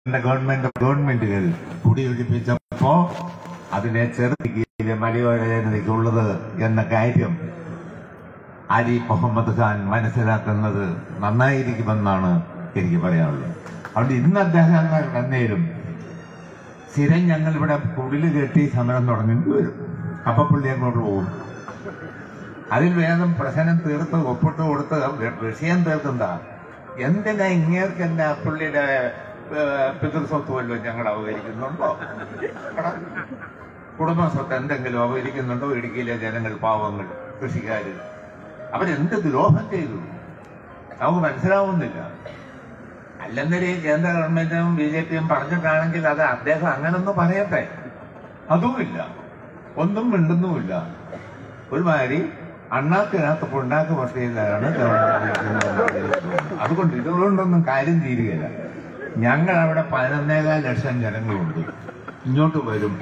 government ഗവൺമെന്റുകൾ കുടിയൊഴിപ്പിച്ചപ്പോ അതിനെ ചെറുതിലെ മലയോര ജനതയ്ക്കുള്ളത് എന്ന കാര്യം അലി മുഹമ്മദ് ഖാൻ മനസ്സിലാക്കുന്നത് നന്നായിരിക്കുമെന്നാണ് എനിക്ക് പറയാനുള്ളത് അതുകൊണ്ട് ഇന്ന് അദ്ദേഹം എന്നേലും സ്ഥിരം ഞങ്ങൾ ഇവിടെ കുടില് കെട്ടി സമരം തുടങ്ങേണ്ടി വരും അപ്പൊ പുള്ളി അങ്ങോട്ട് പോകും അതിൽ വേഗം പ്രശ്നം തീർത്ത് ഒപ്പിട്ട് കൊടുത്ത് വിഷയം തീർക്കണ്ട എന്തിനാ ഇങ്ങേർക്ക് എന്നെ പുള്ളിയുടെ പിതൃസ്വത്ത് വല്ലതും ഞങ്ങൾ അവഹരിക്കുന്നുണ്ടോ എടാ, കുടുംബ സ്വത്ത് എന്തെങ്കിലും അവഹരിക്കുന്നുണ്ടോ ഇടുക്കിയിലെ ജനങ്ങൾ പാവങ്ങൾ കൃഷിക്കാര് അവരെന്ത് ദ്രോഹം ചെയ്തു നമുക്ക് മനസ്സിലാവുന്നില്ല അല്ലെന്നൊരു കേന്ദ്ര ഗവൺമെന്റും ബി ജെ പിയും പറഞ്ഞിട്ടാണെങ്കിൽ അത് അദ്ദേഹം അങ്ങനൊന്നും പറയട്ടെ അതുമില്ല ഒന്നും മിണ്ടുന്നുമില്ല ഒരുമാതിരി അണ്ണാക്കിനകത്ത് പുണ്ണാക്ക് പട്ടിയിലാണ് അതുകൊണ്ട് ഇതുകൊണ്ടൊന്നും കാര്യം തീരുകയില്ല ഞങ്ങൾ അവിടെ പതിനൊന്നേകാൽ ലക്ഷം ജനങ്ങളുണ്ട് ഇങ്ങോട്ട് വരും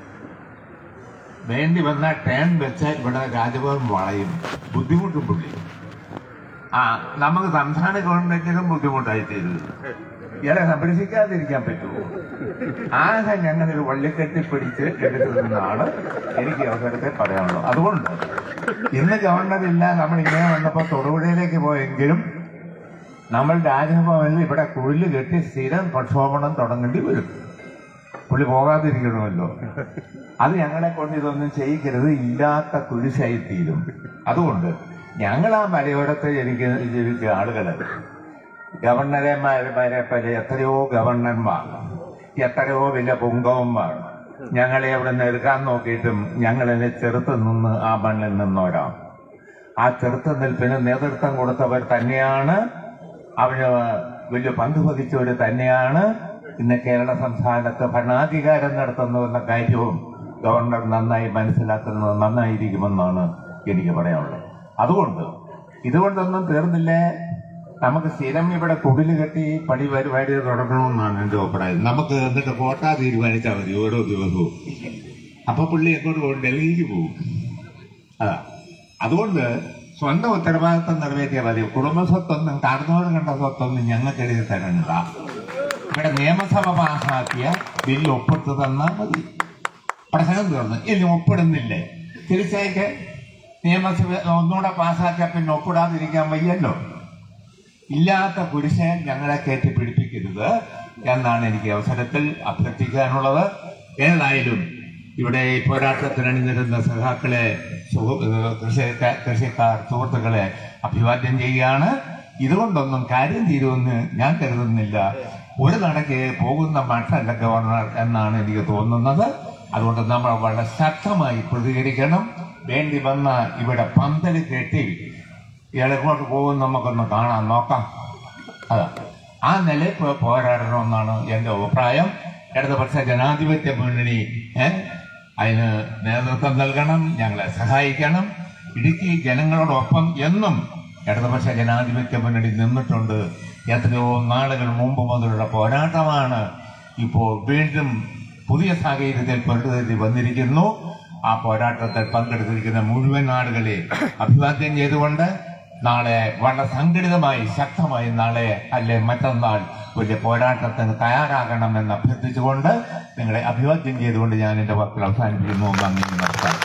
വേണ്ടി വന്ന ടേൺ വെച്ചാൽ ഇവിടെ രാജഭവൻ വളയും ബുദ്ധിമുട്ടും പുള്ളി ആ നമുക്ക് സംസ്ഥാന ഗവൺമെന്റിനും ബുദ്ധിമുട്ടായി തീരുന്നത് ഇയാളെ സംരക്ഷിക്കാതിരിക്കാൻ പറ്റുമോ ആകെ ഞങ്ങളൊരു വള്ളിക്കെട്ടി പിടിച്ച് എടുക്കുന്നതാണ് എനിക്ക് ഈ അവസരത്തെ പറയാനുള്ളത് അതുകൊണ്ട് ഇന്ന് ഗവർണർ ഇല്ല നമ്മൾ ഇങ്ങനെ വന്നപ്പോൾ തൊടുപുഴയിലേക്ക് പോയെങ്കിലും നമ്മൾ രാജഭവനിൽ ഇവിടെ കുഴില് കെട്ടി സ്ഥിരം പ്രക്ഷോഭണം തുടങ്ങേണ്ടി വരും പുള്ളി പോകാതിരിക്കണമല്ലോ അത് ഞങ്ങളെ കൊണ്ട് ഇതൊന്നും ചെയ്യിക്കരുത് ഇല്ലാത്ത കുരിശായി തീരും അതുകൊണ്ട് ഞങ്ങൾ ആ മലയോരത്ത് ജനിക്ക ജീവിച്ച ആളുകള് ഗവർണർമാരെ പോലെ എത്രയോ ഗവർണർമാർ എത്രയോ വലിയ പുങ്കവന്മാർ ഞങ്ങളെ അവിടെ നെരുക്കാൻ നോക്കിയിട്ടും ഞങ്ങളതിനെ ചെറുത്ത് നിന്ന് ആ മണ്ണിൽ നിന്നോരാം ആ ചെറുത്ത് നിൽപ്പിന് നേതൃത്വം കൊടുത്തവർ തന്നെയാണ് അവന് വലിയ പങ്ക് വഹിച്ചവർ തന്നെയാണ് ഇന്ന് കേരള സംസ്ഥാനത്ത് ഭരണാധികാരം നടത്തുന്നുവെന്ന കാര്യവും ഗവർണർ നന്നായി മനസ്സിലാക്കുന്നത് നന്നായിരിക്കുമെന്നാണ് എനിക്ക് പറയാനുള്ളത് അതുകൊണ്ട് ഇതുകൊണ്ടൊന്നും തീർന്നില്ലേ നമുക്ക് സ്ഥിരം ഇവിടെ കുടില് കെട്ടി പണി പരിപാടി തുടങ്ങണമെന്നാണ് എന്റെ അഭിപ്രായം നമുക്ക് എന്നിട്ട് കോട്ട തീരുമാനിച്ചാൽ മതി ഓരോ ദിവസവും അപ്പൊ പുള്ളി എങ്ങോട്ട് പോകും ഡൽഹിക്ക് പോകും അതാ അതുകൊണ്ട് സ്വന്തം ഉത്തരവാദിത്വം നിറവേറ്റിയാൽ മതി കുടുംബ സ്വത്തൊന്നും കാണുന്നവരും കണ്ട സ്വത്തൊന്നും ഞങ്ങൾക്ക് എഴുതി തരണ്ട ഇവിടെ നിയമസഭ പാസാക്കിയ ബില്ല് ഒപ്പിട്ട് തന്നാൽ മതി പ്രശ്നം തീർന്നു ഇനി ഒപ്പിടുന്നില്ലേ തിരിച്ചയക്ക് നിയമസഭ ഒന്നുകൂടെ പാസാക്കിയ പിന്നെ ഒപ്പിടാതിരിക്കാൻ വയ്യല്ലോ ഇല്ലാത്ത കുരിശെ ഞങ്ങളെ കയറ്റി പിടിപ്പിക്കരുത് എന്നാണ് എനിക്ക് അവസരത്തിൽ അഭ്യർത്ഥിക്കാനുള്ളത് ഏതായാലും ഇവിടെ ഈ പോരാട്ടത്തിന് അണിനിരുന്ന സഖാക്കളെ സുഹൃ- ഏഹ് കൃഷിക്കാർ കൃഷിക്കാർ സുഹൃത്തുക്കളെ അഭിവാദ്യം ചെയ്യുകയാണ് ഇതുകൊണ്ടൊന്നും കാര്യം തീരുമെന്ന് ഞാൻ കരുതുന്നില്ല ഒരു നടക്ക് പോകുന്ന മട്ടല്ല ഗവർണർ എന്നാണ് എനിക്ക് തോന്നുന്നത് അതുകൊണ്ട് നമ്മൾ വളരെ ശക്തമായി പ്രതികരിക്കണം വേണ്ടി വന്ന ഇവിടെ പന്തല് കെട്ടി ഇയാളെങ്ങോട്ട് പോകും നമുക്കൊന്ന് കാണാൻ നോക്കാം അതാ ആ നിലയിൽ പോ- പോരാടണമെന്നാണ് എന്റെ അഭിപ്രായം ഇടതുപക്ഷ ജനാധിപത്യ മുന്നണി ഏഹ് അതിന് നേതൃത്വം നൽകണം ഞങ്ങളെ സഹായിക്കണം ഇടുക്കി ജനങ്ങളോടൊപ്പം എന്നും ഇടതുപക്ഷ ജനാധിപത്യ മുന്നണി നിന്നിട്ടുണ്ട് എത്രയോ നാളുകൾ മുമ്പ് മുതലുള്ള പോരാട്ടമാണ് ഇപ്പോൾ വീണ്ടും പുതിയ സാഹചര്യത്തിൽ പൊരുത്തതി വന്നിരിക്കുന്നു ആ പോരാട്ടത്തിൽ പങ്കെടുത്തിരിക്കുന്ന മുഴുവൻ ആളുകളെ അഭിവാദ്യം ചെയ്തുകൊണ്ട് നാളെ വളരെ സംഘടിതമായി ശക്തമായി നാളെ അല്ലെ മറ്റന്നാൾ വലിയ പോരാട്ടത്തിന് തയ്യാറാകണമെന്ന് അഭ്യർത്ഥിച്ചുകൊണ്ട് നിങ്ങളെ അഭിവാദ്യം ചെയ്തുകൊണ്ട് ഞാൻ എന്റെ വാക്കുകൾ അവസാനിപ്പിക്കുന്നു നന്ദി നമസ്കാരം